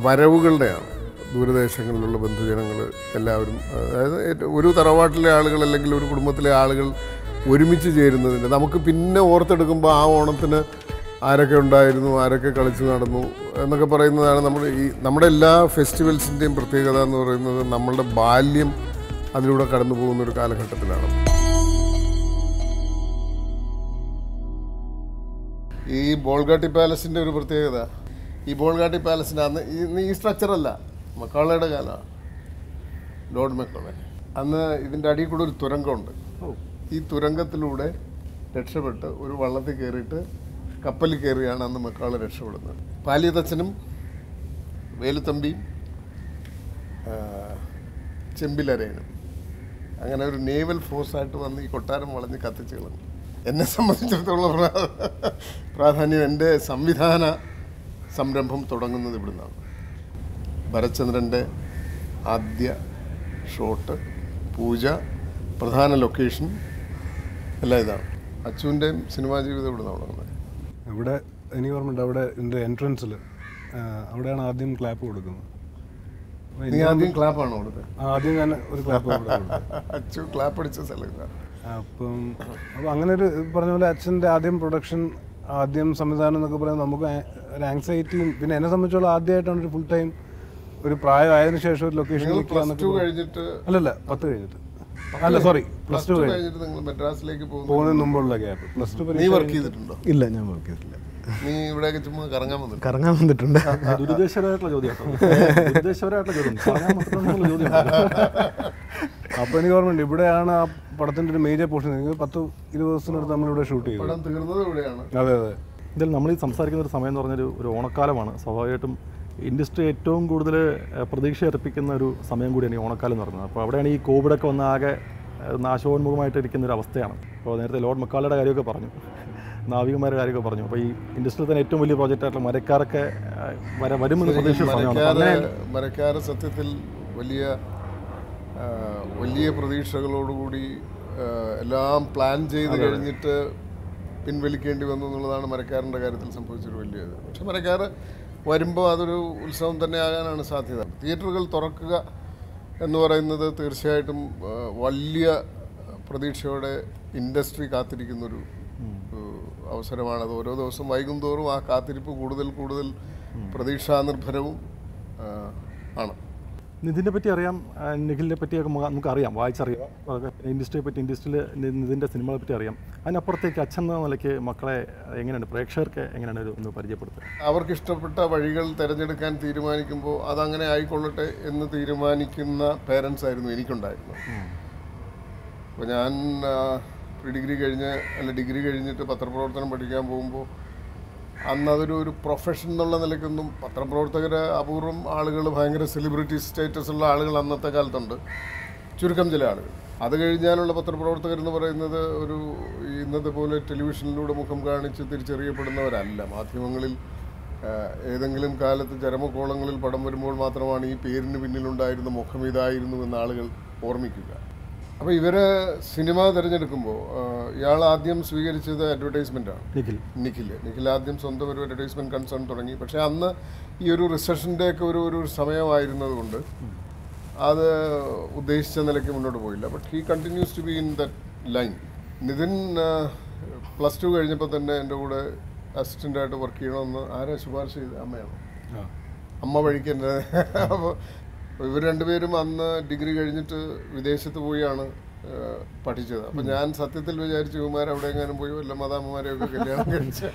വരവുകളുടെയാണ് ദൂരദേശങ്ങളിലുള്ള ബന്ധുജനങ്ങൾ എല്ലാവരും അതായത് ഏറ്റവും- ഒരു തറവാട്ടിലെ ആളുകൾ അല്ലെങ്കിൽ ഒരു കുടുംബത്തിലെ ആളുകൾ ഒരുമിച്ച് ചേരുന്നതിൻ്റെ നമുക്ക് പിന്നെ ഓർത്തെടുക്കുമ്പോൾ ആ ഓണത്തിന് ആരൊക്കെ ഉണ്ടായിരുന്നു ആരൊക്കെ കളിച്ചു നടന്നു എന്നൊക്കെ പറയുന്നതാണ് നമ്മുടെ ഈ നമ്മുടെ എല്ലാ ഫെസ്റ്റിവൽസിൻ്റെയും പ്രത്യേകത എന്ന് പറയുന്നത് നമ്മളുടെ ബാല്യം അതിലൂടെ കടന്നു പോകുന്ന ഒരു കാലഘട്ടത്തിലാണ് ഈ ബോൾഗാട്ടി പാലസിൻ്റെ ഒരു പ്രത്യേകത ഈ ബോൾഗാട്ടി പാലസിന് അന്ന് ഈ ഇന്ന് ഈ സ്ട്രക്ചറല്ല മക്കാളയുടെ കാലമാണ് ലോർഡ് മെക്കോളെ അന്ന് ഇതിൻ്റെ അടിയിൽ കൂടെ ഒരു തുരങ്കമുണ്ട് ഈ തുരങ്കത്തിലൂടെ രക്ഷപ്പെട്ട് ഒരു വള്ളത്തിൽ കയറിയിട്ട് കപ്പലിൽ കയറിയാണ് അന്ന് മെക്കാളെ രക്ഷപ്പെടുന്നത് പാലിയതച്ഛനും വേലുത്തമ്പിയും ആ, ചെമ്പിലരയനും അങ്ങനെ ഒരു നേവൽ ഫോഴ്സായിട്ട് വന്ന് ഈ കൊട്ടാരം വളഞ്ഞ് കത്തിച്ച് കളഞ്ഞു എന്നെ സംബന്ധിച്ചിടത്തോളം പ്രാ- പ്രാധാന്യം എൻ്റെ സംവിധാന സംരംഭം തുടങ്ങുന്നത് ഇവിടുന്നാണ് ഭരത്ചന്ദ്രൻ്റെ ആദ്യ ഷോട്ട് പൂജ പ്രധാന ലൊക്കേഷൻ എല്ലാം ഇതാണ് അച്ചുവിൻ്റെയും സിനിമാ ജീവിതം ഇവിടുന്നാണ് തുടങ്ങുന്നത് ഇവിടെ എനിക്ക് ഓർമ്മയുണ്ട് അവിടെ ഇതിൻ്റെ എൻട്രൻസിൽ അവിടെയാണ് ആദ്യം ക്ലാപ്പ് കൊടുക്കുന്നത് അപ്പൊ നീ ആദ്യം ക്ലാപ്പാണോ കൊടുത്തത് ആദ്യം ഞാൻ ഒരു ക്ലാപ്പ് കൊടുത്തു അച്ചു ക്ലാപ്പ് അടിച്ച സ്ഥലം ഇതാണ് അപ്പം അപ്പോൾ അങ്ങനെ ഒരു ഇത് പറഞ്ഞ പോലെ അച്ഛൻ്റെ ആദ്യം പ്രൊഡക്ഷൻ ആദ്യം സംവിധാനം എന്നൊക്കെ പറയുന്നത് നമുക്ക് ആ- ഒരു ആങ്സൈറ്റിയും പിന്നെ എന്നെ സംബന്ധിച്ചോളം ആദ്യമായിട്ടാണ് ഒരു ഫുൾ ടൈം ഒരു പ്രായമായതിനു ശേഷം ഒരു ലൊക്കേഷൻ നിങ്ങൾ പ്ലസ് ടു കഴിഞ്ഞിട്ട് അല്ലല്ല പത്ത് കഴിഞ്ഞിട്ട് അല്ല sorry plus plus two two കഴിഞ്ഞു കഴിഞ്ഞിട്ട് നിങ്ങൾ മദ്രാസിലേക്ക് പോകുന്നു പോകുന്നതിന് മുമ്പുള്ള ഗ്യാപ്പ് പ്ലസ് ടു നീ വർക്ക് ചെയ്തിട്ടുണ്ടോ ഇല്ല ഞാൻ വർക്ക് ചെയ്തിട്ടില്ല നീ ഇവിടെയൊക്കെ ചുമ്മാ കറങ്ങാൻ വന്നിട്ട് കറങ്ങാൻ വന്നിട്ടുണ്ട് ദുരുദ്ദേശപരമായിട്ടുള്ള ചോദ്യം ദുരുദ്ദേശപരമായിട്ടുള്ള ചോദ്യം പറയാൻ പറ്റുന്നുള്ള ചോദ്യം അപ്പോൾ എനിക്ക് ഓർമ്മയുണ്ട് ഇവിടെയാണ് ആ പടത്തിൻ്റെ ഒരു മേജർ പോർഷൻ പത്ത് ഇരുപത് ദിവസത്തിനടുത്ത് നമ്മളിവിടെ ഷൂട്ട് ചെയ്തു പടം തീർന്നത് ഇവിടെയാണ് അതെ അതെ ഇതിൽ നമ്മൾ ഈ സംസാരിക്കുന്ന ഒരു സമയം എന്ന് പറഞ്ഞൊരു ഒരു ഓണക്കാലമാണ് സ്വാഭാവികമായിട്ടും ഇൻഡസ്ട്രി ഏറ്റവും കൂടുതൽ ഏഹ്, പ്രതീക്ഷ അർപ്പിക്കുന്ന ഒരു സമയം കൂടിയാണ് ഈ ഓണക്കാലം എന്ന് പറയുന്നത് അപ്പോൾ അവിടെയാണ് ഈ കോവിഡൊക്കെ വന്ന ആകെ ഏഹ്, നാശോന്മുഖമായിട്ട് ഇരിക്കുന്ന ഒരു അവസ്ഥയാണ് അപ്പോൾ നേരത്തെ ലോർഡ് മക്കാലയുടെ കാര്യമൊക്കെ പറഞ്ഞു നാവികന്മാരുടെ കാര്യമൊക്കെ പറഞ്ഞു അപ്പോൾ ഈ ഇൻഡസ്ട്രിയിൽ തന്നെ ഏറ്റവും വലിയ പ്രോജക്റ്റായിട്ടുള്ള മരക്കാരൊക്കെ ഏഹ്, വര വരുമെന്ന് പ്രതീക്ഷിച്ച സമയമാണ് അപ്പോൾ മരക്കാറ് അങ്ങനെ മരക്കാറ് സത്യത്തിൽ വലിയ ആ, വലിയ പ്രതീക്ഷകളോടുകൂടി ആ, എല്ലാം പ്ലാൻ ചെയ്ത് കഴിഞ്ഞിട്ട് പിൻവലിക്കേണ്ടി വന്നു എന്നുള്ളതാണ് മരക്കാരൻ്റെ കാര്യത്തിൽ സംഭവിച്ചൊരു വലിയ ഇത് പക്ഷെ മരക്കാർ വരുമ്പോൾ അതൊരു ഉത്സവം തന്നെ ആകാനാണ് സാധ്യത തിയേറ്ററുകൾ തുറക്കുക എന്ന് പറയുന്നത് തീർച്ചയായിട്ടും ആ, വലിയ പ്രതീക്ഷയോടെ ഇൻഡസ്ട്രി കാത്തിരിക്കുന്നൊരു ഏഹ്, അവസരമാണത് ഓരോ ദിവസം വൈകും തോറും ആ കാത്തിരിപ്പ് കൂടുതൽ കൂടുതൽ പ്രതീക്ഷാനിർഭരവും ആ, ആണ് നിതിനെ പറ്റി അറിയാം ആ, നിഖിലിനെ പറ്റിയൊക്കെ നമുക്ക് നമുക്ക് അറിയാം വായിച്ചറിയാം അതൊക്കെ ഇൻഡസ്ട്രിയെ പറ്റി ഇൻഡസ്ട്രിയിൽ നിതിൻ്റെ സിനിമകളെ പറ്റി അറിയാം അതിനപ്പുറത്തേക്ക് അച്ഛൻ എന്ന നിലയ്ക്ക് മക്കളെ എങ്ങനെയാണ് പ്രേക്ഷകർക്ക് എങ്ങനെയാണ് ഒരു ഒന്ന് പരിചയപ്പെടുത്തുക അവർക്ക് ഇഷ്ടപ്പെട്ട വഴികൾ തിരഞ്ഞെടുക്കാൻ തീരുമാനിക്കുമ്പോൾ അതങ്ങനെ ആയിക്കൊള്ളട്ടെ എന്ന് തീരുമാനിക്കുന്ന പേരൻസ് ആയിരുന്നു എനിക്കുണ്ടായിരുന്നത് അപ്പോൾ ഞാൻ പ്രീ ഡിഗ്രി കഴിഞ്ഞ് അല്ല ഡിഗ്രി കഴിഞ്ഞിട്ട് പത്രപ്രവർത്തനം പഠിക്കാൻ പോകുമ്പോൾ അന്ന് അതൊരു ഒരു പ്രൊഫഷൻ എന്നുള്ള നിലയ്ക്കൊന്നും പത്രപ്രവർത്തകർ അപൂർവം ആളുകൾ ഭയങ്കര സെലിബ്രിറ്റി സ്റ്റേറ്റസ് ഉള്ള ആളുകൾ അന്നത്തെ കാലത്തുണ്ട് ചുരുക്കം ചില ആളുകൾ അത് കഴിഞ്ഞാലുള്ള പത്രപ്രവർത്തകർ എന്ന് പറയുന്നത് ഒരു ഈ ഇന്നത്തെ പോലെ ടെലിവിഷനിലൂടെ മുഖം കാണിച്ച് തിരിച്ചറിയപ്പെടുന്നവരല്ല മാധ്യമങ്ങളിൽ ആ, ഏതെങ്കിലും കാലത്ത് ചരമക്കോളങ്ങളിൽ പടം വരുമ്പോൾ മാത്രമാണ് ഈ പേരിന് പിന്നിലുണ്ടായിരുന്ന മുഖം ഇതായിരുന്നു എന്ന് ആളുകൾ ഓർമ്മിക്കുക അപ്പോൾ ഇവര് സിനിമ തിരഞ്ഞെടുക്കുമ്പോൾ ഇയാൾ ആദ്യം സ്വീകരിച്ചത് അഡ്വർടൈസ്മെൻ്റാണ് നിഖിൽ നിഖിൽ നിഖിൽ ആദ്യം സ്വന്തം ഒരു അഡ്വർടൈസ്മെന്റ് കൺസേൺ തുടങ്ങി പക്ഷേ അന്ന് ഈ ഒരു റിസഷൻ്റെ ഒക്കെ ഒരു ഒരു സമയമായിരുന്നത് കൊണ്ട് അത് ഉദ്ദേശിച്ച നിലയ്ക്ക് മുന്നോട്ട് പോയില്ല but he continues to be in that line Nithin plus two കഴിഞ്ഞപ്പോൾ തന്നെ എൻ്റെ കൂടെ അസിസ്റ്റൻ്റായിട്ട് വർക്ക് ചെയ്യണമെന്ന് ആരാ ശുപാർശ ചെയ്ത് അമ്മയാണ് അമ്മ വഴിക്ക് എൻ്റെ അപ്പോൾ ഇവർ രണ്ടുപേരും അന്ന് ഡിഗ്രി കഴിഞ്ഞിട്ട് വിദേശത്ത് പോയാണ് ഏഹ്, പഠിച്ചത് അപ്പം ഞാൻ സത്യത്തിൽ വിചാരിച്ചു ഇവന്മാർ അവിടെ എങ്ങാനും പോയി വല്ല മതാമ്മമാരെയൊക്കെ കല്യാണം കഴിച്ച്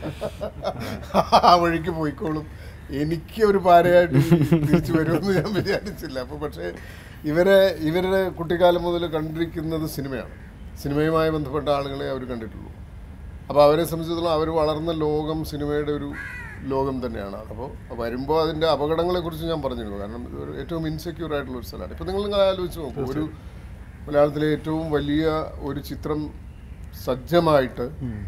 ആ വഴിക്ക് പോയിക്കോളും എനിക്ക് ഒരു പാരയായിട്ട് തിരിച്ചു വരുമെന്ന് ഞാൻ വിചാരിച്ചില്ല അപ്പോൾ പക്ഷേ ഇവരെ ഇവരുടെ കുട്ടിക്കാലം മുതൽ കണ്ടിരിക്കുന്നത് സിനിമയാണ് സിനിമയുമായി ബന്ധപ്പെട്ട ആളുകളെ അവർ കണ്ടിട്ടുള്ളൂ അപ്പോൾ അവരെ സംബന്ധിച്ചിടത്തോളം അവർ വളർന്ന ലോകം സിനിമയുടെ ഒരു ലോകം തന്നെയാണ് അപ്പോൾ വരുമ്പോൾ അതിൻ്റെ അപകടങ്ങളെക്കുറിച്ച് ഞാൻ പറഞ്ഞിരുന്നു കാരണം ഇതൊരു ഏറ്റവും ഇൻസെക്യൂർ ആയിട്ടുള്ള ഒരു സ്ഥലമാണ് ഇപ്പോൾ നിങ്ങൾ നിങ്ങൾ ആലോചിച്ച് നോക്കൂ ഒരു മലയാളത്തിലെ ഏറ്റവും വലിയ ഒരു ചിത്രം സജ്ജമായിട്ട്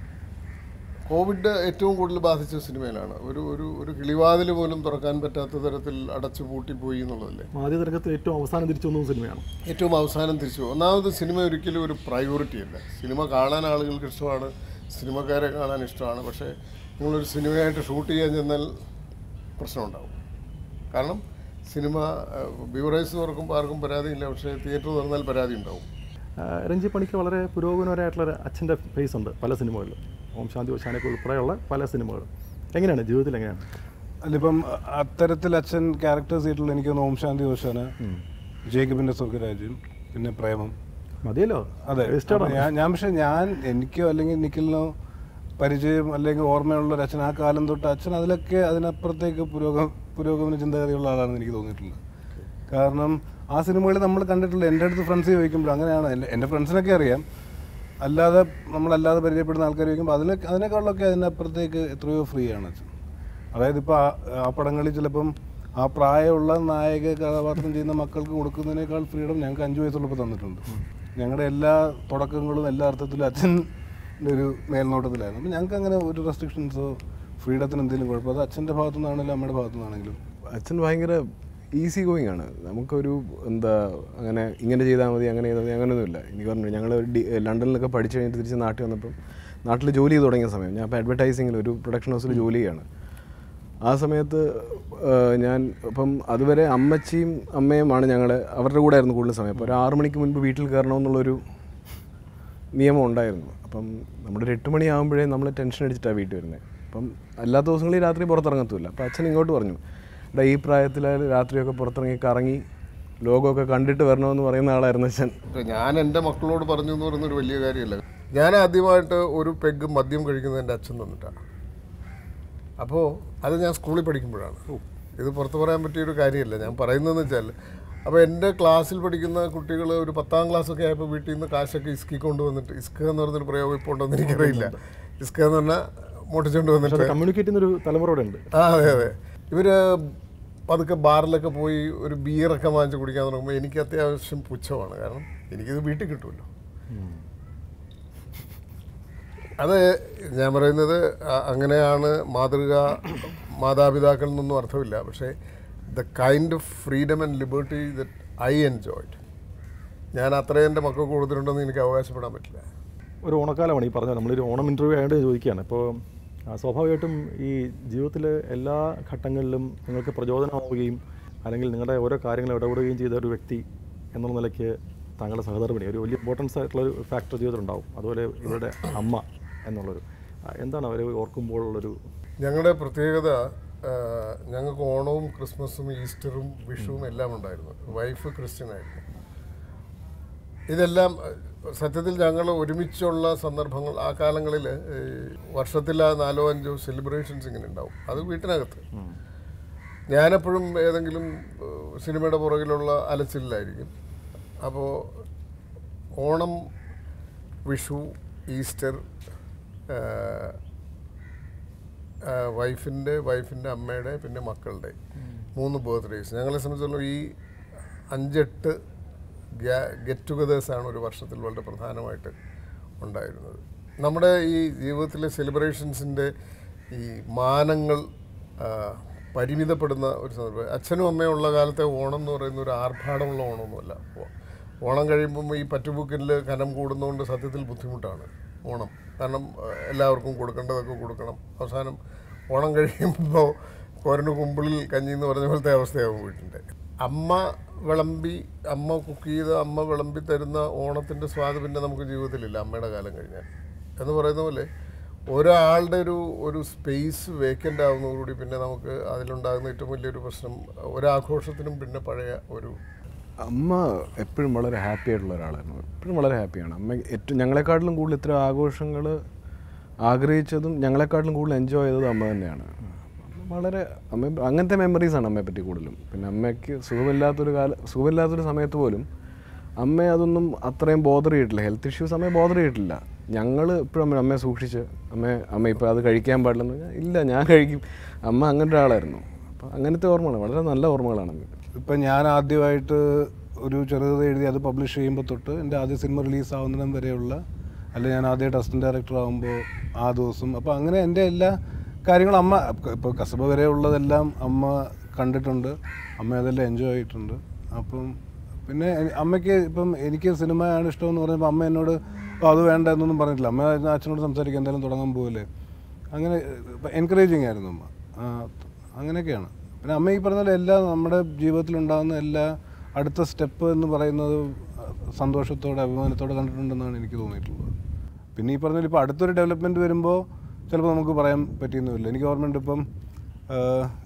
കോവിഡ് ഏറ്റവും കൂടുതൽ ബാധിച്ച സിനിമയിലാണ് ഒരു ഒരു ഒരു കിളിവാതിൽ പോലും തുറക്കാൻ പറ്റാത്ത തരത്തിൽ അടച്ചു പൂട്ടിപ്പോയി എന്നുള്ളതല്ലേ മാധ്യമരംഗത്ത് ഏറ്റവും അവസാനം തിരിച്ചു വന്ന സിനിമയാണ് ഏറ്റവും അവസാനം തിരിച്ചു പോകും. ഒന്നാമത് സിനിമ ഒരിക്കലും ഒരു പ്രയോറിറ്റി അല്ല സിനിമ കാണാൻ ആളുകൾക്ക് ഇഷ്ടമാണ് സിനിമക്കാരെ കാണാൻ ഇഷ്ടമാണ് പക്ഷേ നിങ്ങളൊരു സിനിമയായിട്ട് ഷൂട്ട് ചെയ്യാൻ ചെന്നാൽ പ്രശ്നമുണ്ടാവും കാരണം സിനിമ ബ്യൂറേഴ്സ് തുറക്കുമ്പോൾ ആർക്കും പരാതിയില്ല പക്ഷേ തിയേറ്റർ തുറന്നാൽ പരാതി ഉണ്ടാവും ആ, രഞ്ജി പണിക്ക് വളരെ പുരോഗമനപരമായിട്ടുള്ള ഒരു അച്ഛൻ്റെ ഫേസ് ഉണ്ട് പല സിനിമകളിലും ഓം ശാന്തി ഓശാനൊക്കെ ഉൾപ്പെടെയുള്ള പല സിനിമകളും എങ്ങനെയാണ് ജീവിതത്തിൽ എങ്ങനെയാണ് അല്ലിപ്പം അത്തരത്തിൽ അച്ഛൻ ക്യാരക്ടേഴ്സ് ചെയ്തിട്ടുള്ള എനിക്ക് തോന്നുന്നു ഓം ശാന്തി ഓശാന ജേക്കബിന്റെ സ്വർഗരാജ്യം പിന്നെ പ്രേമം മതിയല്ലോ അതെ Wasted അപ്പൊ ആണ്. ഞാൻ ഞാൻ പക്ഷെ ഞാൻ എനിക്കോ അല്ലെങ്കിൽ നിഖിലിനോ പരിചയം അല്ലെങ്കിൽ ഓർമ്മയുള്ള ഒരു അച്ഛൻ ആ കാലം തൊട്ട് അച്ഛൻ അതിലൊക്കെ അതിനപ്പുറത്തേക്ക് പുരോഗമ പുരോഗമന ചിന്താഗതിയുള്ള ആളാണെന്ന് എനിക്ക് തോന്നിയിട്ടുള്ളത് കാരണം ആ സിനിമകളിൽ നമ്മൾ കണ്ടിട്ടുള്ള എൻ്റെ അടുത്ത് ഫ്രണ്ട്സ് ചോദിക്കുമ്പോൾ അങ്ങനെയാണ് എൻ്റെ എൻ്റെ ഫ്രണ്ട്സിനൊക്കെ അറിയാം അല്ലാതെ നമ്മളല്ലാതെ പരിചയപ്പെടുന്ന ആൾക്കാർ ചോദിക്കുമ്പോൾ അതിനൊക്കെ അതിനേക്കാളൊക്കെ അതിനപ്പുറത്തേക്ക് എത്രയോ ഫ്രീ ആണ് അച്ഛൻ അതായത് ഇപ്പോൾ ആ പടങ്ങളിൽ ചിലപ്പം ആ പ്രായമുള്ള നായക കഥാപാത്രം ചെയ്യുന്ന മക്കൾക്ക് കൊടുക്കുന്നതിനേക്കാൾ ഫ്രീഡം ഞങ്ങൾക്ക് അഞ്ച് വയസ്സുള്ളപ്പോൾ തന്നിട്ടുണ്ട് ഞങ്ങളുടെ എല്ലാ തുടക്കങ്ങളും എല്ലാ അർത്ഥത്തിലും അച്ഛൻ്റെ ഒരു മേൽനോട്ടത്തിലായിരുന്നു അപ്പം ഞങ്ങൾക്ക് അങ്ങനെ ഒരു റെസ്ട്രിക്ഷൻസോ ഫ്രീഡത്തിന് എന്തെങ്കിലും കുഴപ്പം അത് അച്ഛൻ്റെ ഭാഗത്തു നിന്നാണെങ്കിലും അമ്മയുടെ ഭാഗത്തു നിന്നാണെങ്കിലും അച്ഛൻ ഭയങ്കര ഈസി ഗോയിങ് ആണ് നമുക്കൊരു എന്താ അങ്ങനെ ഇങ്ങനെ ചെയ്താൽ മതി അങ്ങനെ ചെയ്താൽ മതി അങ്ങനെയൊന്നുമില്ല എനിക്ക് പറഞ്ഞു ഞങ്ങൾ ലണ്ടനിലൊക്കെ പഠിച്ചു കഴിഞ്ഞിട്ട് തിരിച്ച് നാട്ടിൽ വന്നപ്പം നാട്ടിൽ ജോലി ചെയ്ത് തുടങ്ങിയ സമയം ഞാൻ ഇപ്പോൾ അഡ്വർടൈസിങ്ങിൽ ഒരു പ്രൊഡക്ഷൻ ഹൗസിൽ ജോലി ചെയ്യാണ് ആ സമയത്ത് ആ, ഞാൻ ഇപ്പം അതുവരെ അമ്മച്ചിയും അമ്മയുമാണ് ഞങ്ങൾ അവരുടെ കൂടെ ആയിരുന്നു കൂടുതൽ സമയം അപ്പോൾ ഒരു ആറ് മണിക്ക് മുൻപ് വീട്ടിൽ കയറണമെന്നുള്ളൊരു നിയമം ഉണ്ടായിരുന്നു അപ്പം നമ്മുടെ ഒരു എട്ട് മണിയാകുമ്പോഴേ നമ്മൾ ടെൻഷൻ അടിച്ചിട്ടാണ് വീട്ടിൽ വരുന്നത് അപ്പം അല്ലാത്ത ദിവസങ്ങളിൽ രാത്രി പുറത്തിറങ്ങത്തുമില്ല അപ്പോൾ അച്ഛൻ ഇങ്ങോട്ട് പറഞ്ഞു എടാ ഈ പ്രായത്തിൽ രാത്രിയൊക്കെ പുറത്തിറങ്ങി കറങ്ങി ലോകമൊക്കെ കണ്ടിട്ട് വരണമെന്ന് പറയുന്ന ആളായിരുന്നു അച്ഛൻ ഞാൻ എൻ്റെ മക്കളോട് പറഞ്ഞു എന്ന് പറയുന്ന ഒരു വലിയ കാര്യമല്ല ഞാൻ ആദ്യമായിട്ട് ഒരു പെഗ് മദ്യം കഴിക്കുന്നത് എൻ്റെ അച്ഛൻ തന്നിട്ടാണ് അപ്പോൾ അത് ഞാൻ സ്കൂളിൽ പഠിക്കുമ്പോഴാണ് ഇത് പുറത്ത് പറയാൻ പറ്റിയ ഒരു കാര്യമല്ല ഞാൻ പറയുന്നതെന്ന് വെച്ചാൽ അപ്പോൾ എൻ്റെ ക്ലാസ്സിൽ പഠിക്കുന്ന കുട്ടികൾ ഒരു പത്താം ക്ലാസ്സൊക്കെ ആയപ്പോൾ വീട്ടിൽ നിന്ന് കാശൊക്കെ ഇസ്കി കൊണ്ടുവന്നിട്ട് ഇസ്ക എന്ന് പറഞ്ഞൊരു പ്രയോഗം ഇപ്പോൾ ഉണ്ടോയെന്ന് എനിക്കറിയില്ല ഇസ്ക എന്ന് പറഞ്ഞാൽ മോട്ടിച്ചുകൊണ്ട് പക്ഷെ വന്നിട്ട് അത് കമ്മ്യൂണിക്കേറ്റ് ചെയ്യുന്ന ഒരു തലമുറ ഇവിടെ ഉണ്ട് ആ അതെ അതെ ഇവര് പതുക്കെ ബാറിലൊക്കെ പോയി ഒരു ബിയറൊക്കെ വാങ്ങിച്ച് കുടിക്കാൻ തുടങ്ങുമ്പോൾ എനിക്ക് അത്യാവശ്യം പുച്ഛമാണ് കാരണം എനിക്കിത് വീട്ടിൽ കിട്ടുമല്ലോ അത് ഞാൻ പറയുന്നത് അ- അങ്ങനെയാണ് മാതൃക മാതാപിതാക്കളിൽ നിന്നൊന്നും അർത്ഥമില്ല പക്ഷേ the kind of freedom and liberty that I enjoyed ഞാൻ അത്രയും എൻ്റെ മക്കൾക്ക് കൊടുത്തിട്ടുണ്ടെന്ന് എനിക്ക് അവകാശപ്പെടാൻ പറ്റില്ല ഒരു ഓണക്കാലമാണ് ഈ പറഞ്ഞത് നമ്മളൊരു ഓണം ഇൻ്റർവ്യൂ ആയതുകൊണ്ട് ചോദിക്കുകയാണ് ഇപ്പോൾ ആ, സ്വാഭാവികമായിട്ടും ഈ ജീവിതത്തിലെ എല്ലാ ഘട്ടങ്ങളിലും നിങ്ങൾക്ക് പ്രചോദനമാവുകയും അല്ലെങ്കിൽ നിങ്ങളുടെ ഓരോ കാര്യങ്ങൾ ഇടപെടുകയും ചെയ്ത ഒരു വ്യക്തി എന്നുള്ള നിലയ്ക്ക് താങ്കളുടെ സഹധർമ്മിണി ഒരു വലിയ ഇമ്പോർട്ടൻസ് ആയിട്ടുള്ള ഒരു ഫാക്ടർ ജീവിതത്തിലുണ്ടാവും അതുപോലെ ഇവരുടെ അമ്മ എന്നുള്ളൊരു ആ, എന്താണ് അവർ ഓർക്കുമ്പോഴുള്ളൊരു ഞങ്ങളുടെ പ്രത്യേകത ആ, ഞങ്ങൾക്ക് ഓണവും ക്രിസ്മസും ഈസ്റ്ററും വിഷുവും എല്ലാം ഉണ്ടായിരുന്നു വൈഫ് ക്രിസ്ത്യൻ ആയിരുന്നു ഇതെല്ലാം ആ, സത്യത്തിൽ ഞങ്ങൾ ഒരുമിച്ചുള്ള സന്ദർഭങ്ങൾ ആ കാലങ്ങളിൽ വർഷത്തിൽ ആ നാലോ അഞ്ചോ സെലിബ്രേഷൻസ് ഇങ്ങനെ ഉണ്ടാവും അത് വീട്ടിനകത്ത് ഞാനെപ്പോഴും ഏതെങ്കിലും ആ, സിനിമയുടെ പുറകിലുള്ള അലച്ചിലായിരിക്കും അപ്പോൾ ഓണം വിഷു ഈസ്റ്റർ ആ, വൈഫിൻ്റെ വൈഫിൻ്റെ അമ്മയുടെ പിന്നെ മക്കളുടെ മൂന്ന് ബർത്ത്ഡേയ്സ് ഞങ്ങളെ സംബന്ധിച്ചിടത്തോളം ഈ അഞ്ചെട്ട് ഗെറ്റ് ടുഗദേഴ്സാണ് ഒരു വർഷത്തിൽ വളരെ പ്രധാനമായിട്ട് ഉണ്ടായിരുന്നത് നമ്മുടെ ഈ ജീവിതത്തിലെ സെലിബ്രേഷൻസിൻ്റെ ഈ മാനങ്ങൾ ആ, പരിമിതപ്പെടുന്ന ഒരു സന്ദർഭം അച്ഛനും അമ്മയും ഉള്ള കാലത്തെ ഓണം എന്ന് പറയുന്ന ഒരു ആർഭാടമുള്ള ഓണമൊന്നുമല്ല ഓ- ഓണം കഴിയുമ്പം ഈ പറ്റുബുക്കിൽ കനം കൂടുന്നതുകൊണ്ട് സത്യത്തിൽ ബുദ്ധിമുട്ടാണ് ഓണം കാരണം ആ, എല്ലാവർക്കും കൊടുക്കേണ്ടതൊക്കെ കൊടുക്കണം അവസാനം ഓണം കഴിയുമ്പോൾ കോരന് കുമ്പിളിൽ കഞ്ഞി എന്ന് പറഞ്ഞ പോലത്തെ അവസ്ഥയാകും വീട്ടിൻ്റെ അമ്മ വിളമ്പി അമ്മ കുക്ക് ചെയ്ത് അമ്മ വിളമ്പി തരുന്ന ഓണത്തിൻ്റെ സ്വാദ് പിന്നെ നമുക്ക് ജീവിതത്തിലില്ല അമ്മയുടെ കാലം കഴിഞ്ഞാൽ എന്ന് പറയുന്ന പോലെ ഒരാളുടെ ഒരു ഒരു സ്പേസ് വേക്കൻ്റ് ആവുന്നതോടുകൂടി പിന്നെ നമുക്ക് അതിലുണ്ടാകുന്ന ഏറ്റവും വലിയൊരു പ്രശ്നം ഒരാഘോഷത്തിനും പിന്നെ പഴയ ഒരു അമ്മ എപ്പോഴും വളരെ ഹാപ്പി ആയിട്ടുള്ള ഒരാളായിരുന്നു എപ്പോഴും വളരെ ഹാപ്പിയാണ് അമ്മ ഏറ്റവും ഞങ്ങളെക്കാട്ടിലും കൂടുതൽ ഇത്ര ആഘോഷങ്ങൾ ആഗ്രഹിച്ചതും ഞങ്ങളെക്കാട്ടിലും കൂടുതൽ എൻജോയ് ചെയ്തതും അമ്മ തന്നെയാണ് അമ്മ വളരെ അമ്മ അങ്ങനത്തെ മെമ്മറീസാണ് അമ്മയെ പറ്റി കൂടുതലും പിന്നെ അമ്മയ്ക്ക് സുഖമില്ലാത്തൊരു കാല സുഖമില്ലാത്തൊരു സമയത്ത് പോലും അമ്മയെ അതൊന്നും അത്രയും ബോധർ ചെയ്തിട്ടില്ല ഹെൽത്ത് ഇഷ്യൂസ് അമ്മയെ ബോധർ ചെയ്തിട്ടില്ല ഞങ്ങൾ ഇപ്പോഴും അമ്മ അമ്മയെ സൂക്ഷിച്ച് അമ്മ അമ്മ ഇപ്പോൾ അത് കഴിക്കാൻ പാടില്ലെന്ന് പറഞ്ഞാൽ ഇല്ല ഞാൻ കഴിക്കും അമ്മ അങ്ങനെ ഒരാളായിരുന്നു അപ്പോൾ അങ്ങനത്തെ ഓർമ്മകൾ വളരെ നല്ല ഓർമ്മകളാണ് അമ്മ ഇപ്പം ഞാൻ ആദ്യമായിട്ട് ഒരു ചെറുകഥ എഴുതി അത് പബ്ലിഷ് ചെയ്യുമ്പോൾ തൊട്ട് എൻ്റെ ആദ്യ സിനിമ റിലീസ് ആവുന്നിടം വരെയുള്ള അല്ലെ ഞാൻ ആദ്യമായിട്ട് അസിസ്റ്റന്റ് ഡയറക്ടർ ആകുമ്പോൾ ആ ദിവസം അപ്പോൾ അങ്ങനെ എൻ്റെ എല്ലാ കാര്യങ്ങളും അമ്മ ഇപ്പോൾ കസബ വരെ ഉള്ളതെല്ലാം അമ്മ കണ്ടിട്ടുണ്ട് അമ്മ അതെല്ലാം എൻജോയ് ചെയ്തിട്ടുണ്ട് അപ്പം പിന്നെ എ- അമ്മയ്ക്ക് ഇപ്പം എനിക്ക് സിനിമയാണ് ഇഷ്ടമെന്ന് പറഞ്ഞപ്പോൾ അമ്മ എന്നോട് "ഓ, അത് വേണ്ട എന്നൊന്നും പറഞ്ഞിട്ടില്ല അമ്മ അച്ഛനോട് സംസാരിക്കാൻ എന്തായാലും തുടങ്ങാൻ പോകല്ലേ അങ്ങനെ എൻകറേജിങ് ആയിരുന്നു അമ്മ ആ, അങ്ങനെയൊക്കെയാണ് പിന്നെ അമ്മ ഈ പറഞ്ഞ പോലെ എല്ലാ നമ്മുടെ ജീവിതത്തിലുണ്ടാകുന്ന എല്ലാ അടുത്ത സ്റ്റെപ്പ് എന്ന് പറയുന്നത് സന്തോഷത്തോടെ അഭിമാനത്തോടെ കണ്ടിട്ടുണ്ടെന്നാണ് എനിക്ക് തോന്നിയിട്ടുള്ളത് പിന്നെ ഈ പറഞ്ഞ പോലെ ഇപ്പോൾ അടുത്തൊരു ഡെവലപ്മെൻറ്റ് വരുമ്പോൾ ചിലപ്പോൾ നമുക്ക് പറയാൻ പറ്റിയൊന്നുമില്ല എനിക്ക് ഓർമ്മയുണ്ട് ഇപ്പം ആ,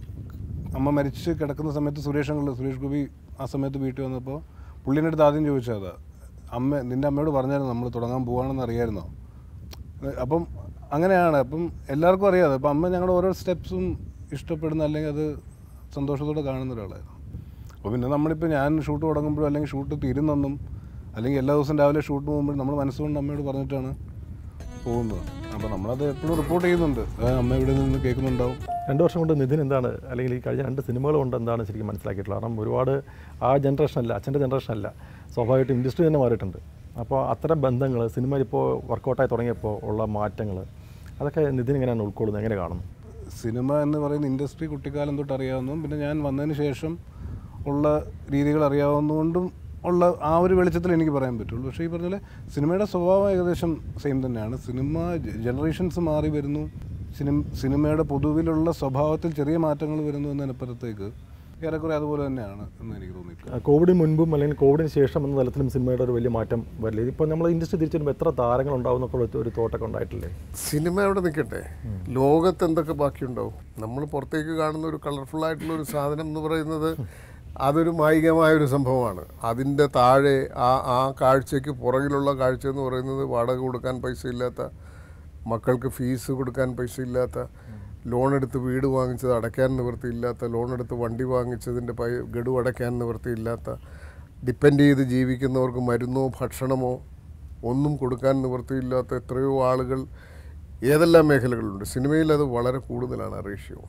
അമ്മ മരിച്ച് കിടക്കുന്ന സമയത്ത് സുരേഷ് അങ്കിൾ സുരേഷ് ഗോപി ആ സമയത്ത് വീട്ടിൽ വന്നപ്പോൾ പുള്ളിൻ്റെ അടുത്ത് ആദ്യം ചോദിച്ചത് അതാ അമ്മ നിൻ്റെ അമ്മയോട് പറഞ്ഞായിരുന്നു നമ്മൾ തുടങ്ങാൻ പോവാണെന്ന് അറിയായിരുന്നോ അപ്പം അങ്ങനെയാണ് അപ്പം എല്ലാവർക്കും അറിയാതെ അപ്പം അമ്മ ഞങ്ങളുടെ ഓരോ സ്റ്റെപ്സും ഇഷ്ടപ്പെടുന്ന അല്ലെങ്കിൽ അത് സന്തോഷത്തോടെ കാണുന്ന ഒരാളായിരുന്നു അപ്പോൾ പിന്നെ നമ്മളിപ്പോൾ ഞാൻ ഷൂട്ട് തുടങ്ങുമ്പോഴും അല്ലെങ്കിൽ ഷൂട്ട് തീരുന്നെന്നും അല്ലെങ്കിൽ എല്ലാ ദിവസവും രാവിലെ ഷൂട്ട് പോകുമ്പോഴും നമ്മൾ മനസ്സുകൊണ്ട് അമ്മയോട് പറഞ്ഞിട്ടാണ് പോകുന്നത് അപ്പോൾ നമ്മളത് എപ്പോഴും റിപ്പോർട്ട് ചെയ്യുന്നുണ്ട് ആ, അമ്മ ഇവിടെ നിന്ന് കേൾക്കുന്നുണ്ടാവും രണ്ട് വർഷം കൊണ്ട് നിതിൻ എന്താണ് അല്ലെങ്കിൽ ഈ കഴിഞ്ഞ രണ്ട് സിനിമകൾ കൊണ്ട് എന്താണ് ശരിക്കും മനസ്സിലാക്കിയിട്ടുള്ളത് കാരണം ഒരുപാട് ആ ജനറേഷൻ അല്ല അച്ഛൻ്റെ ജനറേഷൻ അല്ല സ്വാഭാവികമായിട്ടും ഇൻഡസ്ട്രി തന്നെ മാറിയിട്ടുണ്ട് അപ്പോൾ അത്തരം ബന്ധങ്ങൾ സിനിമ ഇപ്പോൾ വർക്കൗട്ടായി തുടങ്ങിയപ്പോൾ ഉള്ള മാറ്റങ്ങൾ അതൊക്കെ നിതിൻ എങ്ങനെയാണ് ഉൾക്കൊള്ളുന്നത് എങ്ങനെ കാണുന്നു സിനിമ എന്ന് പറയുന്ന ഇൻഡസ്ട്രി കുട്ടിക്കാലം തൊട്ട് അറിയാവുന്നതും പിന്നെ ഞാൻ വന്നതിന് ശേഷം ഉള്ള രീതികൾ അറിയാവുന്നതുകൊണ്ടും ഉള്ള ആ ഒരു വെളിച്ചത്തിൽ എനിക്ക് പറയാൻ പറ്റുള്ളൂ പക്ഷേ ഈ പറഞ്ഞ പോലെ സിനിമയുടെ സ്വഭാവം ഏകദേശം സെയിം തന്നെയാണ് സിനിമ ജനറേഷൻസ് മാറി വരുന്നു സിനിമ സിനിമയുടെ പൊതുവിലുള്ള സ്വഭാവത്തിൽ ചെറിയ മാറ്റങ്ങൾ വരുന്നു എന്നതിനപ്പുറത്തേക്ക് ഏറെക്കുറെ അതുപോലെ തന്നെയാണ് എന്ന് എനിക്ക് തോന്നിയിട്ടുണ്ട് ആ, കോവിഡിന് മുൻപും അല്ലെങ്കിൽ കോവിഡിന് ശേഷം എന്ന തലത്തിലും സിനിമയുടെ ഒരു വലിയ മാറ്റം വരില്ല ഇപ്പോൾ നമ്മൾ ഇൻഡസ്ട്രി തിരിച്ചു വരുമ്പോൾ എത്ര താരങ്ങൾ ഉണ്ടാവും എന്നൊക്കെ ഒരു- ഒരു തോട്ടൊക്കെ ഉണ്ടായിട്ടില്ലേ സിനിമ അവിടെ നിൽക്കട്ടെ ലോകത്ത് എന്തൊക്കെ ബാക്കിയുണ്ടാവും നമ്മൾ പുറത്തേക്ക് കാണുന്ന ഒരു കളർഫുൾ ആയിട്ടുള്ള ഒരു സാധനം എന്ന് പറയുന്നത് അതൊരു മായികമായ ഒരു സംഭവമാണ് അതിൻ്റെ താഴെ ആ ആ കാഴ്ചയ്ക്ക് പുറകിലുള്ള കാഴ്ച എന്ന് പറയുന്നത് വാടക കൊടുക്കാൻ പൈസ ഇല്ലാത്ത മക്കൾക്ക് ഫീസ് കൊടുക്കാൻ പൈസ ഇല്ലാത്ത ലോൺ എടുത്ത് വീട് വാങ്ങിച്ചത് അടയ്ക്കാൻ നിവൃത്തിയില്ലാത്ത ലോൺ എടുത്ത് വണ്ടി വാങ്ങിച്ചതിൻ്റെ പൈ ഗഡു അടയ്ക്കാൻ നിവൃത്തിയില്ലാത്ത ഡിപ്പെൻഡ് ചെയ്ത് ജീവിക്കുന്നവർക്ക് മരുന്നോ ഭക്ഷണമോ ഒന്നും കൊടുക്കാൻ നിവൃത്തിയില്ലാത്ത എത്രയോ ആളുകൾ ഏതെല്ലാം മേഖലകളുണ്ട് സിനിമയിൽ അത് വളരെ കൂടുതലാണ് ആ റേഷ്യോ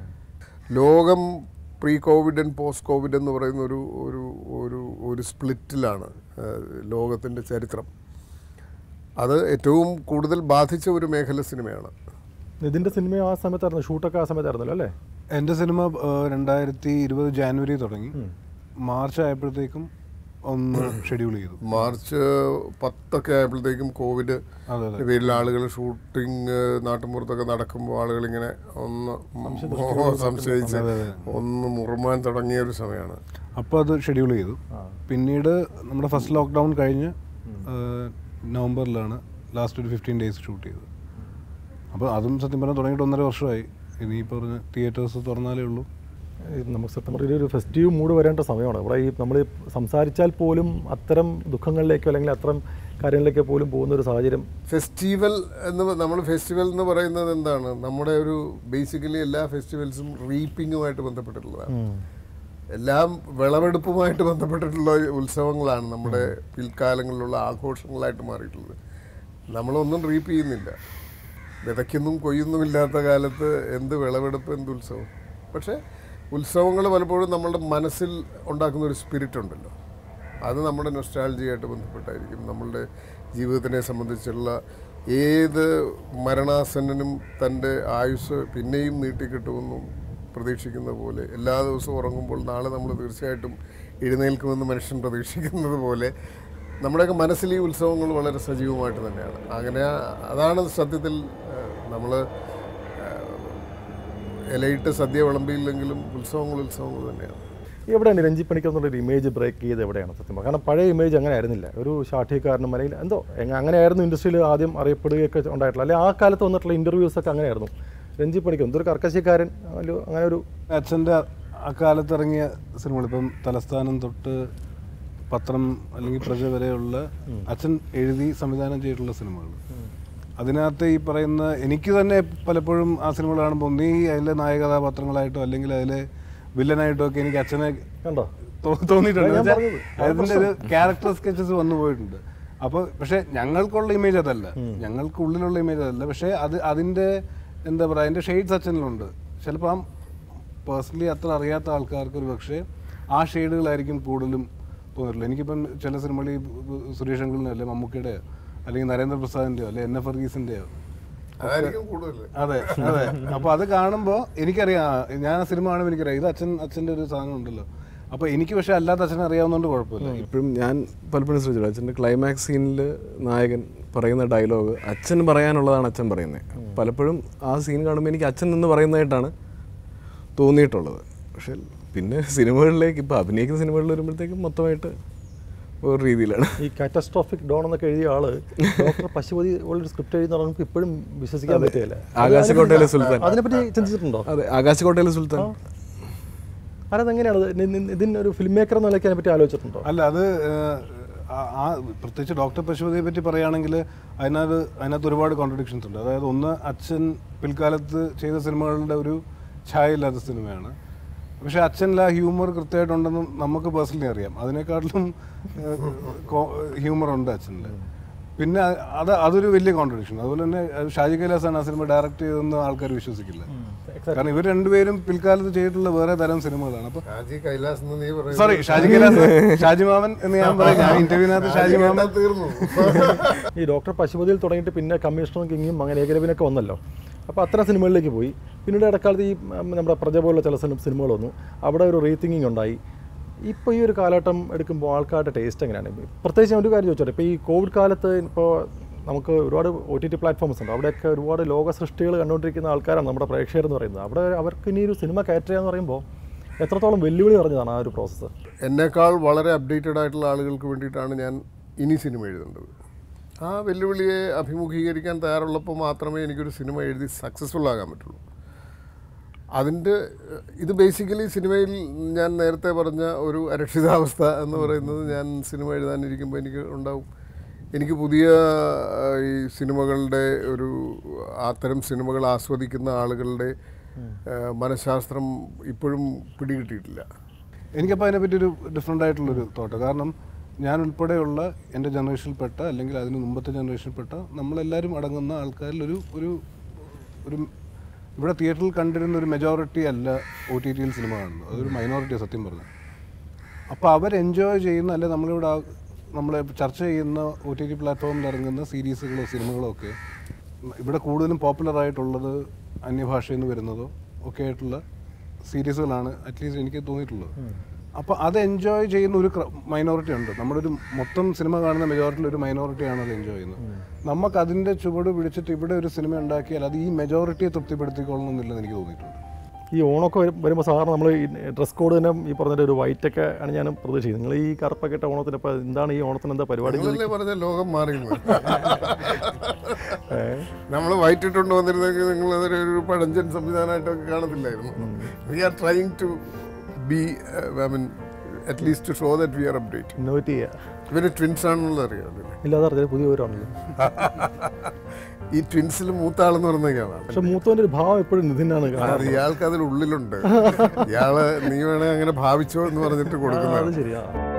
ലോകം pre COVID and post COVID എന്ന് പറയുന്ന ഒരു ഒരു ഒരു ഒരു സ്പ്ലിറ്റിലാണ് ലോകത്തിൻ്റെ ചരിത്രം അത് ഏറ്റവും കൂടുതൽ ബാധിച്ച ഒരു മേഖല സിനിമയാണ് നിതിൻ്റെ സിനിമ ആ സമയത്തായിരുന്നു ഷൂട്ടൊക്കെ ആ സമയത്തായിരുന്നല്ലോ അല്ലേ എൻ്റെ സിനിമ ആ, രണ്ടായിരത്തി ഇരുപത് ജാനുവരി തുടങ്ങി മാർച്ച് ആയപ്പോഴത്തേക്കും ഒന്ന് ഷെഡ്യൂൾ ചെയ്തു മാർച്ച് പത്തൊക്കെ ആയപ്പോഴത്തേക്കും കോവിഡ് അതെ അതെ പേരിൽ ആളുകൾ ഷൂട്ടിങ് നാട്ടുമ്പുറത്തൊക്കെ നടക്കുമ്പോൾ ആളുകൾ ഇങ്ങനെ ഒന്ന് സംശയിച്ച് ഒന്ന് മുറുമാൻ തുടങ്ങിയ ഒരു സമയമാണ് അപ്പോൾ അത് ഷെഡ്യൂൾ ചെയ്തു പിന്നീട് നമ്മുടെ ഫസ്റ്റ് ലോക്ക്ഡൗൺ കഴിഞ്ഞ് ആ, നവംബറിലാണ് ലാസ്റ്റ് ഒരു ഫിഫ്റ്റീൻ ഡേയ്സ് ഷൂട്ട് ചെയ്തത് അപ്പോൾ അതും സത്യം പറഞ്ഞാൽ തുടങ്ങിയിട്ട് ഒന്നര വർഷമായി ഇനി ഈ പറഞ്ഞ തിയേറ്റേഴ്സ് തുറന്നാലേ ഉള്ളൂ ഇത് നമുക്ക് സത്യം പറഞ്ഞാൽ ഒരു ഫെസ്റ്റീവ് മൂഡ് വരേണ്ട സമയമാണ് ഇവിടെ ഈ നമ്മൾ സംസാരിച്ചാൽ പോലും അത്തരം ദുഃഖങ്ങളിലേക്കോ അല്ലെങ്കിൽ അത്തരം കാര്യങ്ങളിലേക്കോ പോലും പോകുന്ന ഒരു സാഹചര്യം ഫെസ്റ്റിവൽ എന്ന് നമ്മൾ ഫെസ്റ്റിവൽ എന്ന് പറയുന്നത് എന്താണ് നമ്മുടെ ഒരു ബേസിക്കലി എല്ലാ ഫെസ്റ്റിവൽസും റീപ്പിങ്ങുമായിട്ട് ബന്ധപ്പെട്ടിട്ടുള്ളതാണ് എല്ലാം വിളവെടുപ്പുമായിട്ട് ബന്ധപ്പെട്ടിട്ടുള്ള ഉത്സവങ്ങളാണ് നമ്മുടെ പിൽക്കാലങ്ങളിലുള്ള ആഘോഷങ്ങളായിട്ട് മാറിയിട്ടുള്ളത് നമ്മളൊന്നും റീപ്പ് ചെയ്യുന്നില്ല വിതയ്ക്കുന്നും കൊയ്യുന്നുമില്ലാത്ത കാലത്ത് എന്ത് വിളവെടുപ്പ് എന്ത് ഉത്സവം പക്ഷേ ഉത്സവങ്ങൾ പലപ്പോഴും നമ്മളുടെ മനസ്സിൽ ഉണ്ടാക്കുന്ന ഒരു സ്പിരിറ്റ് ഉണ്ടല്ലോ അത് നമ്മുടെ നൊസ്റ്റാൾജിയായിട്ട് ബന്ധപ്പെട്ടായിരിക്കും നമ്മളുടെ ജീവിതത്തിനെ സംബന്ധിച്ചുള്ള ഏത് മരണാസന്നനും തൻ്റെ ആയുസ് പിന്നെയും നീട്ടിക്കിട്ടുമെന്നും പ്രതീക്ഷിക്കുന്ന പോലെ എല്ലാ ദിവസവും ഉറങ്ങുമ്പോൾ നാളെ നമ്മൾ തീർച്ചയായിട്ടും എഴുന്നേൽക്കുമെന്ന് മനുഷ്യൻ പ്രതീക്ഷിക്കുന്നത് പോലെ നമ്മുടെയൊക്കെ മനസ്സിൽ ഈ ഉത്സവങ്ങൾ വളരെ സജീവമായിട്ട് തന്നെയാണ് അങ്ങനെ അതാണ് സത്യത്തിൽ നമ്മൾ ഇലയിട്ട് സദ്യ വിളമ്പിയില്ലെങ്കിലും ഉത്സവങ്ങൾ ഉത്സവങ്ങൾ തന്നെയാണ് എവിടെയാണ് രഞ്ജി പണിക്കർ എന്നുള്ളൊരു ഇമേജ് ബ്രേക്ക് ചെയ്ത് എവിടെയാണ് സത്യം പറഞ്ഞാൽ കാരണം പഴയ ഇമേജ് അങ്ങനെ ആയിരുന്നില്ല ഒരു ശാഠ്യക്കാരനും അല്ലെങ്കിൽ എന്തോ എങ്ങ- അങ്ങനെയായിരുന്നു ഇൻഡസ്ട്രിയിൽ ആദ്യം അറിയപ്പെടുകയൊക്കെ ഉണ്ടായിട്ടുള്ളത് അല്ലെങ്കിൽ ആ കാലത്ത് വന്നിട്ടുള്ള ഇൻ്റർവ്യൂസ് ഒക്കെ അങ്ങനെയായിരുന്നു രഞ്ജി പണിക്കർ എന്തൊരു കർക്കശക്കാരൻ ഒരു അങ്ങനെ ഒരു അച്ഛൻ്റെ അക്കാലത്ത് ഇറങ്ങിയ സിനിമകൾ ഇപ്പം തലസ്ഥാനം തൊട്ട് പത്രം അല്ലെങ്കിൽ പ്രജ വരെയുള്ള അച്ഛൻ എഴുതി സംവിധാനം ചെയ്തിട്ടുള്ള സിനിമകൾ അതിനകത്ത് ഈ പറയുന്ന എനിക്ക് തന്നെ പലപ്പോഴും ആ സിനിമകൾ കാണുമ്പോൾ ഒന്നീ അതിലെ നായക കഥാപാത്രങ്ങളായിട്ടോ അല്ലെങ്കിൽ അതിലെ വില്ലനായിട്ടോ ഒക്കെ എനിക്ക് അച്ഛനെ കണ്ടോ തോ- തോന്നിയിട്ടുണ്ട് ഞാൻ എന്നുവെച്ചാൽ പറഞ്ഞത്. അതിന്റെ ഒരു ക്യാരക്ടർ സ്കെച്ചസ് വന്നു പോയിട്ടുണ്ട് അപ്പോൾ പക്ഷെ ഞങ്ങൾക്കുള്ള ഇമേജ് അതല്ല ഞങ്ങൾക്ക് ഉള്ളിലുള്ള ഇമേജ് അതല്ല പക്ഷേ അത് അതിന്റെ എന്താ പറയുക അതിന്റെ ഷെയ്ഡ്സ് അച്ഛനിലുണ്ട് ചിലപ്പോൾ പേഴ്സണലി അത്ര അറിയാത്ത ആൾക്കാർക്ക് ഒരു പക്ഷേ ആ ഷെയ്ഡുകളായിരിക്കും കൂടുതലും തോന്നിയിട്ടുള്ളത് എനിക്കിപ്പം ചില സിനിമകൾ ഈ സുരേഷ് അങ്കിളിനോ അല്ലെ മമ്മൂക്കയുടെയോ അല്ലെങ്കിൽ നരേന്ദ്രപ്രസാദിന്റെയോ അല്ലെ എൻ എഫ് വർഗീസിന്റെയോ അതായിരിക്കും കൂടുതൽ അതെ അതെ അപ്പൊ അത് കാണുമ്പോൾ എനിക്കറിയാം ആ, ഞാൻ ആ സിനിമ കാണുമ്പോൾ എനിക്കറിയാം ഇത് അച്ഛൻ അച്ഛൻ്റെ ഒരു സാധനം ഉണ്ടല്ലോ അപ്പൊ എനിക്ക് പക്ഷെ അല്ലാത്ത അച്ഛനെ അറിയാവുന്നതുകൊണ്ട് കുഴപ്പമില്ല ഇപ്പോഴും ഞാൻ പലപ്പോഴും ശ്രദ്ധിച്ചു അച്ഛൻ്റെ ക്ലൈമാക്സ് സീനിൽ നായകൻ പറയുന്ന ഡയലോഗ് അച്ഛൻ പറയാനുള്ളതാണ് അച്ഛൻ പറയുന്നത് പലപ്പോഴും ആ സീൻ കാണുമ്പോൾ എനിക്ക് അച്ഛൻ എന്ന് പറയുന്നതായിട്ടാണ് തോന്നിയിട്ടുള്ളത് പക്ഷെ പിന്നെ സിനിമകളിലേക്ക് ഇപ്പോൾ അഭിനയിക്കുന്ന സിനിമകളിൽ വരുമ്പോഴത്തേക്കും മൊത്തമായിട്ട് ഒരു രീതിയിലാണ് ഈ കാറ്റസ്ട്രോഫിക് ഡോൺ എന്നൊക്കെ എഴുതിയ ആള് ഡോക്ടർ പശുപതി ഉള്ളൊരു സ്ക്രിപ്റ്റ് എഴുതി നമുക്ക് ഇപ്പോഴും വിശ്വസിക്കാൻ പറ്റുകയില്ല ആകാശക്കോട്ടയിലെ സുൽത്താൻ അതിനെപ്പറ്റി ചിന്തിച്ചിട്ടുണ്ടോ അതെ ആകാശക്കോട്ടയിലെ സുൽത്താൻ അതെങ്ങനെയാണ് ഇതിന് ഒരു ഫിലിം മേക്കർ എന്ന നിലയ്ക്ക് അതിനെപ്പറ്റി ആലോചിച്ചിട്ടുണ്ടോ അല്ല അത് ഏഹ്, ആ- ആ പ്രത്യേകിച്ച് ഡോക്ടർ പശുപതിയെ പറ്റി പറയുകയാണെങ്കിൽ അതിനകത്ത് അതിനകത്ത് ഒരുപാട് കോൺട്രഡിക്ഷൻസ് ഉണ്ട് അതായത് ഒന്ന് അച്ഛൻ പിൽക്കാലത്ത് ചെയ്ത സിനിമകളുടെ ഒരു ഛായയില്ലാത്ത സിനിമയാണ് പക്ഷെ അച്ഛനിൽ ആ ഹ്യൂമർ കൃത്യമായിട്ടുണ്ടെന്നും നമുക്ക് പേഴ്സണലി അറിയാം അതിനെക്കാട്ടിലും ഹ്യൂമർ ഉണ്ട് അച്ഛനിൽ പിന്നെ അ- അത് അതൊരു വലിയ കോൺട്രഡിക്ഷൻ അതുപോലെ തന്നെ അത് ഷാജി കൈലാസാണ് ആ സിനിമ ഡയറക്റ്റ് ചെയ്തതെന്ന് ആൾക്കാർ വിശ്വസിക്കില്ല കാരണം ഇവർ രണ്ടുപേരും പിൽക്കാലത്ത് ചെയ്തിട്ടുള്ള വേറെ തരം സിനിമകളാണ് അപ്പോൾ ഷാജി കൈലാസ് എന്ന് നീ പറയുന്നത് സോറി ഷാജി കൈലാസ് ഷാജി മാമൻ എന്ന് ഞാൻ പറയും ഞാൻ ഇന്റർവ്യൂവിനകത്ത് ഷാജി മാമൻ കേട്ടാ തീർന്നു ഈ ഡോക്ടർ പശുപതിയിൽ തുടങ്ങിയിട്ട് പിന്നെ കമ്മീഷണർ കിങ്ങും അങ്ങനെ ഏകലവിനൊക്കെ വന്നല്ലോ അപ്പോൾ അത്തരം സിനിമകളിലേക്ക് പോയി പിന്നീട് ഇടക്കാലത്ത് ഈ ഉം, നമ്മുടെ പ്രജ പോലുള്ള ചില സിനിമ സിനിമകൾ വന്നു അവിടെ ഒരു റീതിങ്കിങ് ഉണ്ടായി ഇപ്പോൾ ഈ ഒരു കാലഘട്ടം എടുക്കുമ്പോൾ ആൾക്കാരുടെ ടേസ്റ്റ് എങ്ങനെയാണ് പ്രത്യേകിച്ച് ഞാൻ ഒരു കാര്യം ചോദിച്ചോട്ടെ ഇപ്പോൾ ഈ കോവിഡ് കാലത്ത് ഇപ്പോൾ നമുക്ക് ഒരുപാട് ഒ ടി ടി പ്ലാറ്റ്ഫോംസ് ഉണ്ട് അവിടെയൊക്കെ ഒരുപാട് ലോക സൃഷ്ടികൾ കണ്ടുകൊണ്ടിരിക്കുന്ന ആൾക്കാരാണ് നമ്മുടെ പ്രേക്ഷകർ എന്ന് പറയുന്നത് അവിടെ അവർക്ക് ഇനി ഒരു സിനിമ കയറ്റുക എന്ന് പറയുമ്പോൾ എത്രത്തോളം വെല്ലുവിളി നിറഞ്ഞതാണ് ആ ഒരു പ്രോസസ്സ് എന്നേക്കാൾ വളരെ അപ്ഡേറ്റഡ് ആയിട്ടുള്ള ആളുകൾക്ക് വേണ്ടിയിട്ടാണ് ഞാൻ ഇനി സിനിമ എഴുതേണ്ടത് ആ വെല്ലുവിളിയെ അഭിമുഖീകരിക്കാൻ തയ്യാറുള്ളപ്പോൾ മാത്രമേ എനിക്കൊരു സിനിമ എഴുതി സക്സസ്ഫുൾ ആകാൻ പറ്റുള്ളൂ അതിൻ്റെ ഇത് ബേസിക്കലി സിനിമയിൽ ഞാൻ നേരത്തെ പറഞ്ഞ ഒരു അരക്ഷിതാവസ്ഥ എന്ന് പറയുന്നത് ഞാൻ സിനിമ എഴുതാനിരിക്കുമ്പോൾ എനിക്ക് ഉണ്ടാവും എനിക്ക് പുതിയ ആ, ഈ സിനിമകളുടെ ഒരു അത്തരം സിനിമകൾ ആസ്വദിക്കുന്ന ആളുകളുടെ ആ, മനഃശാസ്ത്രം ഇപ്പോഴും പിടികിട്ടിയിട്ടില്ല എനിക്കപ്പോൾ അതിനെപ്പറ്റി ഒരു ഡിഫറെൻ്റ് ആയിട്ടുള്ളൊരു തോട്ട് കാരണം ഞാൻ ഉൾപ്പെടെയുള്ള എൻ്റെ ജനറേഷനിൽപ്പെട്ട അല്ലെങ്കിൽ അതിന് മുമ്പത്തെ ജനറേഷനിൽപ്പെട്ട നമ്മളെല്ലാവരും അടങ്ങുന്ന ആൾക്കാരിൽ ഒരു ഒരു ഒരു ഇവിടെ തിയേറ്ററിൽ കണ്ടിരുന്ന ഒരു മെജോറിറ്റി അല്ല ഒ ടി ടിയിൽ സിനിമ കാണുന്നത് അതൊരു മൈനോറിറ്റി സത്യം പറഞ്ഞു അപ്പോൾ അവർ എൻജോയ് ചെയ്യുന്ന അല്ലെ നമ്മളിവിടെ ആ- നമ്മൾ ചർച്ച ചെയ്യുന്ന ഒ ടി ടി പ്ലാറ്റ്ഫോമിൽ ഇറങ്ങുന്ന സീരീസുകളോ സിനിമകളോ ഒക്കെ ഇവിടെ കൂടുതലും പോപ്പുലർ ആയിട്ടുള്ളത് അന്യഭാഷയിൽ നിന്ന് വരുന്നതോ ഒക്കെ ആയിട്ടുള്ള സീരീസുകളാണ് അറ്റ്ലീസ്റ്റ് എനിക്ക് തോന്നിയിട്ടുള്ളത് അപ്പോൾ അത് എൻജോയ് ചെയ്യുന്ന ഒരു മൈനോറിറ്റി ഉണ്ട് നമ്മുടെ ഒരു മൊത്തം സിനിമ കാണുന്ന മെജോറിറ്റിയിൽ ഒരു മൈനോറിറ്റിയാണ് അത് എൻജോയ് ചെയ്യുന്നത് നമുക്ക് അതിൻ്റെ ചുവട് പിടിച്ചിട്ട് ഇവിടെ ഒരു സിനിമ ഉണ്ടാക്കിയാൽ അത് ഈ മെജോറിറ്റിയെ തൃപ്തിപ്പെടുത്തിക്കൊള്ളണമെന്നില്ലെന്ന് എനിക്ക് തോന്നിയിട്ടുണ്ട് ഈ ഓണമൊക്കെ വരും വരുമ്പോൾ സാധാരണ നമ്മൾ ഈ ഡ്രസ് കോഡ് തന്നെ ഈ പറഞ്ഞ ഒരു white ഒക്കെ ആണ് ഞാൻ പ്രതീക്ഷിക്കുന്നത് നിങ്ങൾ ഈ കറുപ്പൊക്കെ ഇട്ട ഓണത്തിന് ഇപ്പോൾ എന്താണ് ഈ ഓണത്തിന് എന്താ പരിപാടി നിങ്ങളല്ലേ പറഞ്ഞ ലോകം മാറി നമ്മൾ വൈറ്റ് ഇട്ടുകൊണ്ട് വന്നിരുന്നെങ്കിൽ നിങ്ങൾ അതൊരു ഒരു പഴഞ്ചൻ സംവിധാനമായിട്ടൊക്കെ കാണത്തില്ലായിരുന്നു we are trying to be I mean at least to show that we are update innovate ചെയ്യുക ഇവര് ട്വിൻസ് ആണെന്നുള്ളത് അറിയാം ഇല്ലാതെ അറിയാം പുതിയ വിവരമാണല്ലോ ഈ ട്വിൻസിൽ മൂത്ത ആളെന്ന് പറഞ്ഞ ഇയാളാണ് പക്ഷെ മൂത്തവൻ്റെ ഒരു ഭാവം എപ്പോഴും നിതിനാണ് കാണാറ് അത് ഇയാൾക്ക് അതിൽ ഉള്ളിലുണ്ട് ഇയാള് നീ വേണേ അങ്ങനെ ഭാവിച്ചോ എന്ന് പറഞ്ഞിട്ട് അത് കൊടുക്കുന്നതാണ് ശരിയാ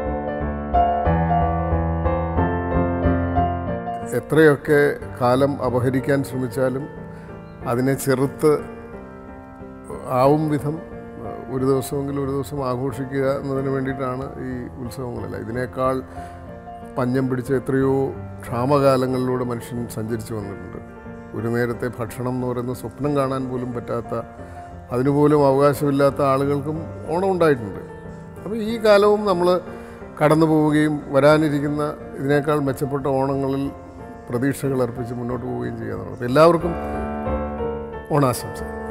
എത്രയൊക്കെ കാലം അപഹരിക്കാൻ ശ്രമിച്ചാലും അതിനെ ചെറുത്ത് ആവും വിധം ഒരു ദിവസമെങ്കിലും ഒരു ദിവസം ആഘോഷിക്കുക എന്നതിന് വേണ്ടിയിട്ടാണ് ഈ ഉത്സവങ്ങളെല്ലാം ഇതിനേക്കാൾ പഞ്ഞം പിടിച്ച എത്രയോ ക്ഷാമകാലങ്ങളിലൂടെ മനുഷ്യൻ സഞ്ചരിച്ചു വന്നിട്ടുണ്ട് ഒരു നേരത്തെ ഭക്ഷണം എന്ന് പറയുന്ന സ്വപ്നം കാണാൻ പോലും പറ്റാത്ത അതിനുപോലും അവകാശമില്ലാത്ത ആളുകൾക്കും ഓണം ഉണ്ടായിട്ടുണ്ട് അപ്പോൾ ഈ കാലവും നമ്മൾ കടന്നു പോവുകയും വരാനിരിക്കുന്ന ഇതിനേക്കാൾ മെച്ചപ്പെട്ട ഓണങ്ങളിൽ പ്രതീക്ഷകൾ അർപ്പിച്ച് മുന്നോട്ട് പോവുകയും ചെയ്യാന്നുള്ളത് എല്ലാവർക്കും ഓണാശംസ